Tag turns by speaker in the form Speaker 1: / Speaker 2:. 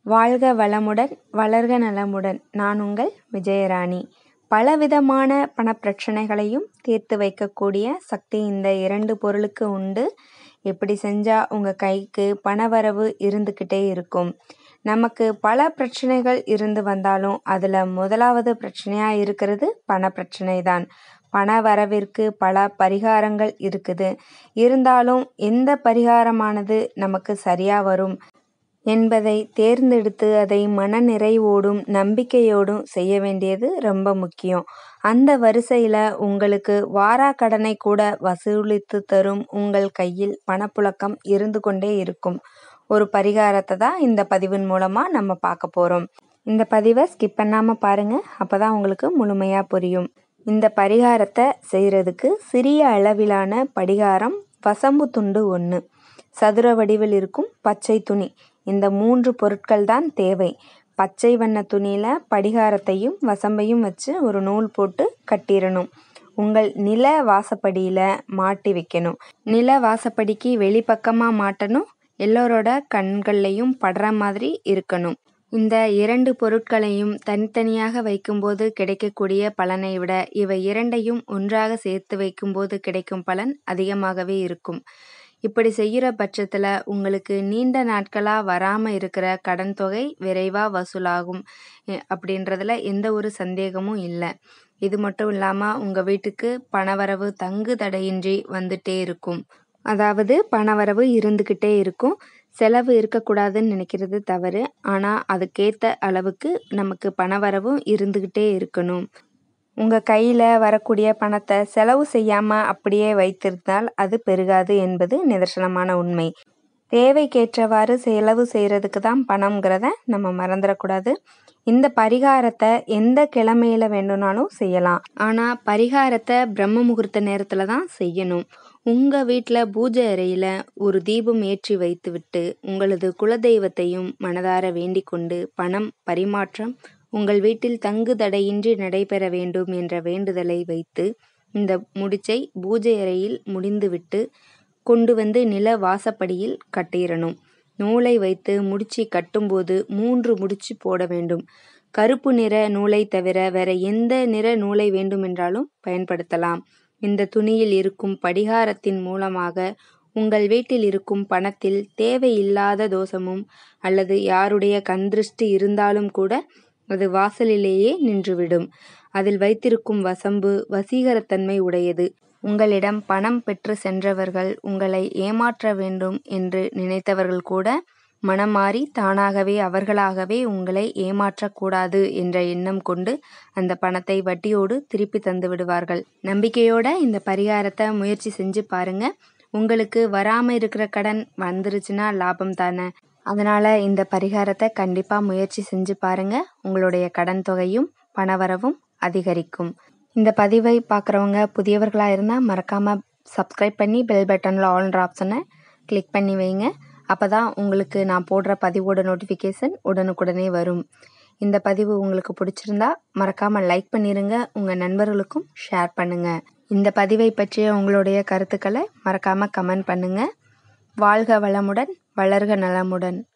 Speaker 1: வாழ்க வளமுடன் வளர்க நலமுடன் நான் உங்கள் விஜயராணி பலவிதமான பணப்பிரச்சனைகளையும் தீர்த்து வைக்கக்கூடிய சக்தி இந்த இரண்டு பொருளுக்கு உண்டு இப்படி செஞ்சால் உங்கள் கைக்கு பணவரவு இருந்துக்கிட்டே இருக்கும் நமக்கு பல பிரச்சனைகள் இருந்து வந்தாலும் அதில் முதலாவது பிரச்சனையாக இருக்கிறது பண பிரச்சனை தான் பண வரவிற்கு பல பரிகாரங்கள் இருக்குது இருந்தாலும் எந்த பரிகாரமானது நமக்கு சரியாக வரும் என்பதை தேர்ந்தெடுத்து அதை மனநிறைவோடும் நம்பிக்கையோடும் செய்ய வேண்டியது ரொம்ப முக்கியம் அந்த வரிசையில் உங்களுக்கு வாரா கடனை கூட வசூலித்து தரும் உங்கள் கையில் பணப்புழக்கம் இருந்து கொண்டே இருக்கும் ஒரு பரிகாரத்தை தான் இந்த பதிவின் மூலமாக நம்ம பார்க்க போகிறோம் இந்த பதிவை ஸ்கிப் பண்ணாமல் பாருங்கள் அப்போ தான் உங்களுக்கு முழுமையாக புரியும் இந்த பரிகாரத்தை செய்கிறதுக்கு சிறிய அளவிலான படிகாரம் வசம்பு துண்டு ஒன்று சதுர வடிவில் இருக்கும் பச்சை துணி இந்த மூன்று பொருட்கள் தான் தேவை பச்சை வண்ண துணியில் படிகாரத்தையும் வசம்பையும் வச்சு ஒரு நூல் போட்டு கட்டிடணும் உங்கள் நில வாசப்படியில் மாட்டி வைக்கணும் நில வாசப்படிக்கு வெளிப்பக்கமாக மாட்டணும் எல்லோரோட கண்கள்லையும் படுற மாதிரி இருக்கணும் இந்த இரண்டு பொருட்களையும் தனித்தனியாக வைக்கும்போது கிடைக்கக்கூடிய பலனை விட இவை இரண்டையும் ஒன்றாக சேர்த்து வைக்கும்போது கிடைக்கும் பலன் அதிகமாகவே இருக்கும் இப்படி செய்கிற பட்சத்தில் உங்களுக்கு நீண்ட நாட்களாக வராமல் இருக்கிற கடன் தொகை விரைவாக வசூலாகும் அப்படின்றதுல எந்த ஒரு சந்தேகமும் இல்லை இது மட்டும் இல்லாமல் உங்கள் வீட்டுக்கு பணவரவு தங்கு தடையின்றி வந்துட்டே இருக்கும் அதாவது பணவரவு இருந்துக்கிட்டே இருக்கும் செலவு இருக்கக்கூடாதுன்னு நினைக்கிறது தவறு ஆனால் அதுக்கேற்ற அளவுக்கு நமக்கு பணவரவும் இருந்துக்கிட்டே இருக்கணும் உங்கள் கையில் வரக்கூடிய பணத்தை செலவு செய்யாமல் அப்படியே வைத்திருந்தால் அது பெருகாது என்பது நிதர்சனமான உண்மை தேவைக்கேற்றவாறு செலவு செய்கிறதுக்கு தான் பணம்ங்கிறத நம்ம மறந்துடக்கூடாது இந்த பரிகாரத்தை எந்த கிழமையில் வேண்டும்னாலும் செய்யலாம் ஆனால் பரிகாரத்தை பிரம்ம முகூர்த்த நேரத்தில் தான் செய்யணும் உங்கள் வீட்டில் பூஜை அறையில் ஒரு தீபம் ஏற்றி வைத்துவிட்டு உங்களது குலதெய்வத்தையும் மனதார வேண்டிக் கொண்டு பணம் பரிமாற்றம் உங்கள் வீட்டில் தங்கு தடையின்றி நடைபெற வேண்டும் என்ற வேண்டுதலை வைத்து இந்த முடிச்சை பூஜை அறையில் முடிந்துவிட்டு கொண்டு வந்து நில வாசப்படியில் கட்டிடணும் நூலை வைத்து முடிச்சு கட்டும்போது மூன்று முடிச்சு போட வேண்டும் கருப்பு நிற நூலை தவிர வேற எந்த நிற நூலை வேண்டுமென்றாலும் பயன்படுத்தலாம் இந்த துணியில் இருக்கும் படிகாரத்தின் மூலமாக உங்கள் வீட்டில் இருக்கும் பணத்தில் தேவையில்லாத தோஷமும் அல்லது யாருடைய கந்திருஷ்டி இருந்தாலும் கூட அது வாசலிலேயே நின்றுவிடும் அதில் வைத்திருக்கும் வசம்பு வசீகரத்தன்மை உடையது உங்களிடம் பணம் பெற்று சென்றவர்கள் உங்களை ஏமாற்ற வேண்டும் என்று நினைத்தவர்கள் கூட மனம் மாறி தானாகவே அவர்களாகவே உங்களை ஏமாற்றக்கூடாது என்ற எண்ணம் கொண்டு அந்த பணத்தை வட்டியோடு திருப்பி தந்து விடுவார்கள் நம்பிக்கையோட இந்த பரிகாரத்தை முயற்சி செஞ்சு பாருங்க உங்களுக்கு வராமல் இருக்கிற கடன் வந்துருச்சுன்னா லாபம் தானே அதனால் இந்த பரிகாரத்தை கண்டிப்பாக முயற்சி செஞ்சு பாருங்க உங்களுடைய கடன் தொகையும் பணவரவும் அதிகரிக்கும் இந்த பதிவை பார்க்குறவங்க புதியவர்களாக இருந்தால் மறக்காமல் சப்ஸ்கிரைப் பண்ணி பெல் பட்டனில் ஆல்ன்ற ஆப்ஷனை கிளிக் பண்ணி வைங்க அப்போ தான் உங்களுக்கு நான் போடுற பதிவோட நோட்டிஃபிகேஷன் உடனுக்குடனே வரும் இந்த பதிவு உங்களுக்கு பிடிச்சிருந்தா மறக்காமல் லைக் பண்ணிடுங்க உங்கள் நண்பர்களுக்கும் ஷேர் பண்ணுங்கள் இந்த பதிவை பற்றிய உங்களுடைய கருத்துக்களை மறக்காமல் கமெண்ட் பண்ணுங்கள் வாழ்க வளமுடன் வளர்க நலமுடன்